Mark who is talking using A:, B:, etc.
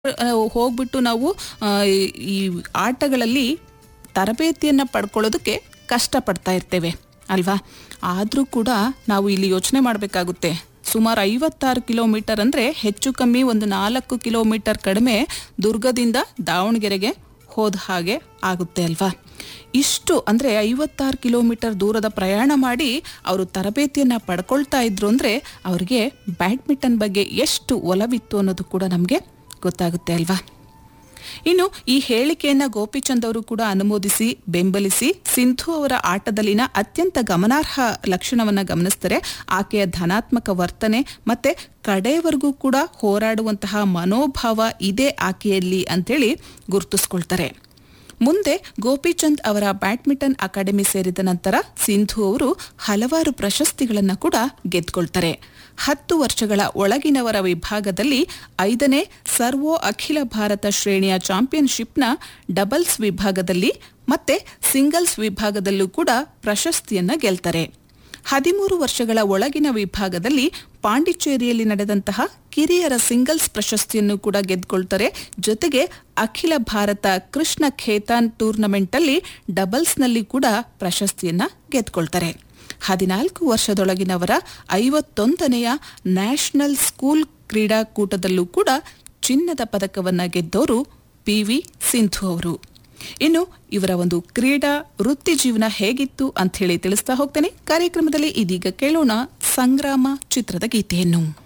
A: ಹೋಗ್ಬಿಟ್ಟು ನಾವು ಆ, ಈ- ಈ ಆಟಗಳಲ್ಲಿ ತರಬೇತಿಯನ್ನು ಪಡ್ಕೊಳ್ಳೋದಕ್ಕೆ ಕಷ್ಟಪಡ್ತಾ ಇರ್ತೇವೆ ಅಲ್ವಾ ಆದರೂ ಕೂಡ ನಾವು ಇಲ್ಲಿ ಯೋಚನೆ ಮಾಡಬೇಕಾಗುತ್ತೆ ಸುಮಾರು ಐವತ್ತಾರು ಕಿಲೋಮೀಟರ್ ಅಂದರೆ ಹೆಚ್ಚು ಕಮ್ಮಿ ಒಂದು ನಾಲ್ಕು ಕಿಲೋಮೀಟರ್ ಕಡಿಮೆ ದುರ್ಗದಿಂದ ದಾವಣಗೆರೆಗೆ ಹೋದ ಹಾಗೆ ಆಗುತ್ತೆ ಅಲ್ವಾ ಇಷ್ಟು ಅಂದರೆ ಐವತ್ತಾರು ಕಿಲೋಮೀಟರ್ ದೂರದ ಪ್ರಯಾಣ ಮಾಡಿ ಅವರು ತರಬೇತಿಯನ್ನು ಪಡ್ಕೊಳ್ತಾ ಇದ್ರು ಅಂದರೆ ಅವರಿಗೆ ಬ್ಯಾಡ್ಮಿಂಟನ್ ಬಗ್ಗೆ ಎಷ್ಟು ಒಲವಿತ್ತು ಅನ್ನೋದು ಕೂಡ ನಮಗೆ ಗೊತ್ತಾಗುತ್ತೆ ಅಲ್ವಾ ಇನ್ನು ಈ ಹೇಳಿಕೆಯನ್ನ ಗೋಪಿಚಂದ್ ಅವರು ಕೂಡ ಅನುಮೋದಿಸಿ ಬೆಂಬಲಿಸಿ ಸಿಂಧು ಅವರ ಆಟದಲ್ಲಿನ ಅತ್ಯಂತ ಗಮನಾರ್ಹ ಲಕ್ಷಣವನ್ನ ಗಮನಿಸ್ತಾರೆ ಆಕೆಯ ಧನಾತ್ಮಕ ವರ್ತನೆ ಮತ್ತೆ ಕಡೆಯವರೆಗೂ ಕೂಡ ಹೋರಾಡುವಂತಹ ಮನೋಭಾವ ಇದೆ ಆಕೆಯಲ್ಲಿ ಅಂತೇಳಿ ಗುರುತಿಸ್ಕೊಳ್ತಾರೆ ಮುಂದೆ ಗೋಪಿಚಂದ್ ಅವರ ಬ್ಯಾಡ್ಮಿಂಟನ್ ಅಕಾಡೆಮಿ ಸೇರಿದ ನಂತರ ಸಿಂಧು ಅವರು ಹಲವಾರು ಪ್ರಶಸ್ತಿಗಳನ್ನು ಕೂಡ ಗೆದ್ಕೊಳ್ತಾರೆ ಹತ್ತು ವರ್ಷಗಳ ಒಳಗಿನವರ ವಿಭಾಗದಲ್ಲಿ ಐದನೇ ಸರ್ವೋ ಅಖಿಲ ಭಾರತ ಶ್ರೇಣಿಯ ಚಾಂಪಿಯನ್ಶಿಪ್ನ ಡಬಲ್ಸ್ ವಿಭಾಗದಲ್ಲಿ ಮತ್ತೆ ಸಿಂಗಲ್ಸ್ ವಿಭಾಗದಲ್ಲೂ ಕೂಡ ಪ್ರಶಸ್ತಿಯನ್ನ ಗೆಲ್ತಾರೆ ಹದಿಮೂರು ವರ್ಷಗಳ ಒಳಗಿನ ವಿಭಾಗದಲ್ಲಿ ಪಾಂಡಿಚೇರಿಯಲ್ಲಿ ನಡೆದಂತಹ ಕಿರಿಯರ ಸಿಂಗಲ್ಸ್ ಪ್ರಶಸ್ತಿಯನ್ನು ಕೂಡ ಗೆದ್ಕೊಳ್ತಾರೆ ಜೊತೆಗೆ ಅಖಿಲ ಭಾರತ ಕೃಷ್ಣ ಖೇತಾನ್ ಟೂರ್ನಮೆಂಟಲ್ಲಿ ಡಬಲ್ಸ್ನಲ್ಲಿ ಕೂಡ ಪ್ರಶಸ್ತಿಯನ್ನ ಗೆದ್ಕೊಳ್ತಾರೆ ಹದಿನಾಲ್ಕು ವರ್ಷದೊಳಗಿನವರ ಐವತ್ತೊಂದನೆಯ ನ್ಯಾಷನಲ್ ಸ್ಕೂಲ್ ಕ್ರೀಡಾಕೂಟದಲ್ಲೂ ಕೂಡ ಚಿನ್ನದ ಪದಕವನ್ನ ಗೆದ್ದವರು ಪಿ ವಿ ಸಿಂಧು ಅವರು ಇನ್ನು ಇವರ ಒಂದು ಕ್ರೀಡಾ ವೃತ್ತಿ ಜೀವನ ಹೇಗಿತ್ತು ಅಂತ ಹೇಳಿ ತಿಳಿಸ್ತಾ ಹೋಗ್ತೇನೆ ಕಾರ್ಯಕ್ರಮದಲ್ಲಿ ಇದೀಗ ಕೇಳೋಣ ಸಂಗ್ರಾಮ ಚಿತ್ರದ ಗೀತೆಯನ್ನು